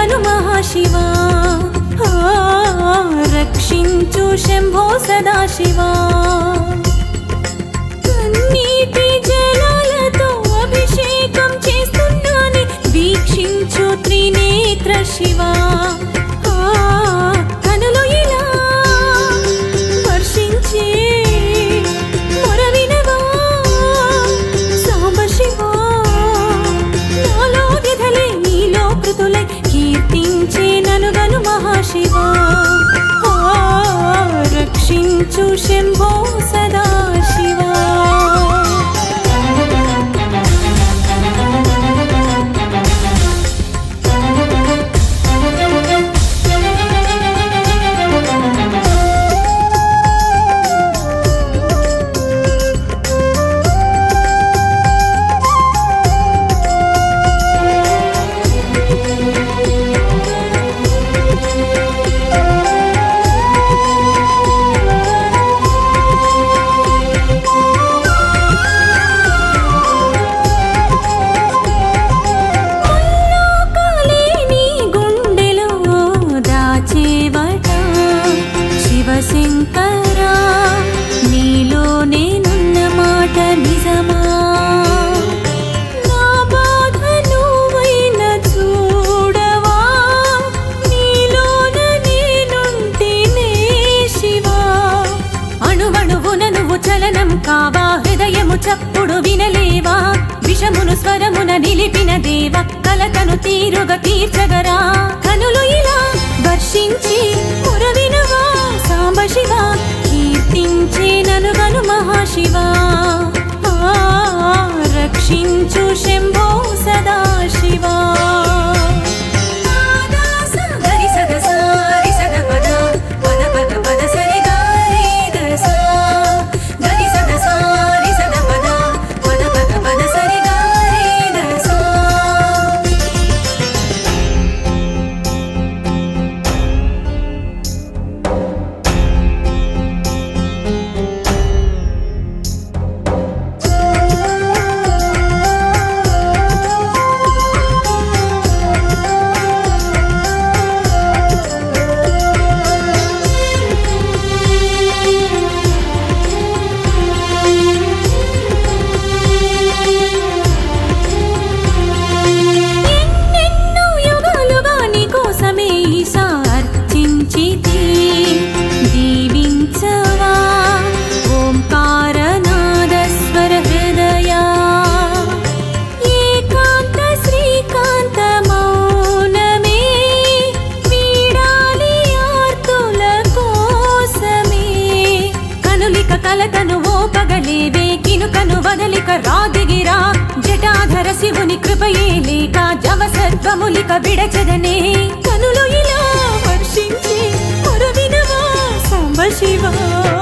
ననుగను మహాశివా ఆ, రక్షించు శంభో సదాశివా కన్నీటి జలాలతో అభిషేకం చేస్తున్నాని వీక్షించు త్రినేత్ర శివా ఆ, కనులు ఇలా వర్షించే మొరవినవా సాంబశివా నాలో వ్యధలే నీలో కృతులై కీర్తించే ననుగను మహాశివా ఆ, రక్షించు శంభో సదాశివా ముల్లోకాలే నీ గుండెలో దాచేవట శివశంకరా నీలో నేనున్న మాట నిజమా నా బాధ నువ్వైన చూడవా నీలోన నేనుంటేనే శివా అణువణువున నువ్వు చలనం కావా హృదయము చప్పుడు వినలేవా విషమును స్వరమున నిలిపిన దేవ కలతను తీరుగా తీర్చగరా కనులు ఇలా వర్షించి మురవినవా సాంబశివా కీర్తించే ననుగను మహాశివా ఆ, రక్షించు శంభో సదాశివా గరి సగ సారి సగ పద పద పద పద సరి గారి దస గరి సగ సారి సగ పద పద పద పద సరి గారి దస ఎన్నెన్నో యుగాలుగా నీ కోసమే ఈశా అర్చించితి దీవించవా ఓంకారనాద స్వర హృదయా ఏకాంత శ్రీకాంత మౌనమే వీడాలి ఆర్తుల కోసమే కనులిక కలతను ఓ పగలేవే కినుకను వదలిక రాదిగిరా జటాధర శివుని కృపయే లేక జవసత్వములిక విడచదనే కనులు ఇలా వర్షించి మురవినవా సాంబ శివా